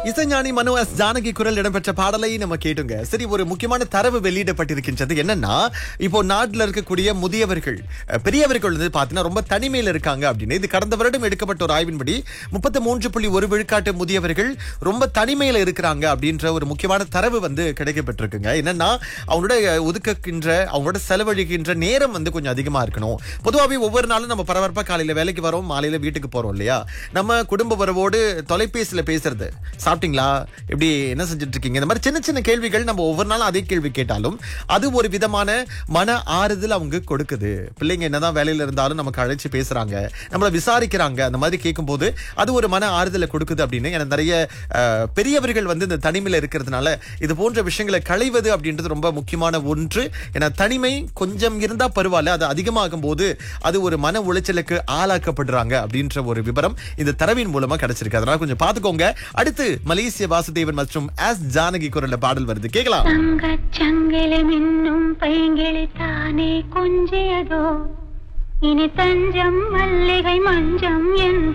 இசைஞானி மனோ எஸ் ஜானகி குரல் இடம்பெற்ற பாடலை நம்ம கேட்டுங்க சரி ஒரு முக்கியமான தரவு வெளியிடப்பட்டிருக்கின்றது என்னன்னா இப்போ நாட்டுல இருக்கக்கூடிய முதியவர்கள் அஹ், பெரியவர்கள் வந்து பாத்தீங்கன்னா ரொம்ப தனிமையில இருக்காங்க அப்படின்னு இது கடந்த வருடம் எடுக்கப்பட்ட ஒரு ஆய்வின்படி முப்பத்தி மூன்று புள்ளி ஒரு விழுக்காட்டு முதியவர்கள் ரொம்ப தனிமையில இருக்கிறாங்க அப்படின்ற ஒரு முக்கியமான தரவு வந்து கிடைக்கப்பட்டிருக்குங்க என்னன்னா அவங்களோட ஒதுக்குகின்ற அவங்களோட செலவழிக்கின்ற நேரம் வந்து கொஞ்சம் அதிகமா இருக்கணும் பொதுவாகவே ஒவ்வொரு நாளும் நம்ம பரபரப்பா காலையில வேலைக்கு வரோம் மாலையில வீட்டுக்கு போறோம் இல்லையா நம்ம குடும்ப உறவோடு தொலைபேசியில பேசுறது சாப்பிட்டீங்களா எப்படி என்ன செஞ்சுட்டு இருக்கீங்க இந்த மாதிரி சின்ன சின்ன கேள்விகள் நம்ம ஒவ்வொரு நாளும் அதே கேள்வி கேட்டாலும் அது ஒரு விதமான மன ஆறுதல் அவங்க கொடுக்குது பிள்ளைங்க என்னதான் வேலையில இருந்தாலும் நமக்கு அழைச்சு பேசுறாங்க நம்மள விசாரிக்கிறாங்க அந்த மாதிரி கேட்கும்போது அது ஒரு மன ஆறுதலை கொடுக்குது அப்படின்னு எனக்கு நிறைய அஹ், பெரியவர்கள் வந்து இந்த தனிமையில இருக்கிறதுனால இது போன்ற விஷயங்களை களைவது அப்படின்றது ரொம்ப முக்கியமான ஒன்று ஏன்னா தனிமை கொஞ்சம் இருந்தா பரவாயில்ல அது அதிகமாகும் போது அது ஒரு மன உளைச்சலுக்கு ஆளாக்கப்படுறாங்க அப்படின்ற ஒரு விவரம் இந்த தரவின் மூலமா கிடைச்சிருக்கு அதனால கொஞ்சம் பாத்துக்கோங்க அடுத்து மலேசிய வாசுதேவன் மற்றும் எஸ் ஜானகி குரல்ல பாடல் வருது கேட்கலாம் தங்கச் சங்கிலி மின்னும் பைங்கிளி தானே கொஞ்சியதோ இனி தஞ்சம் மல்லிகை மஞ்சம் என்று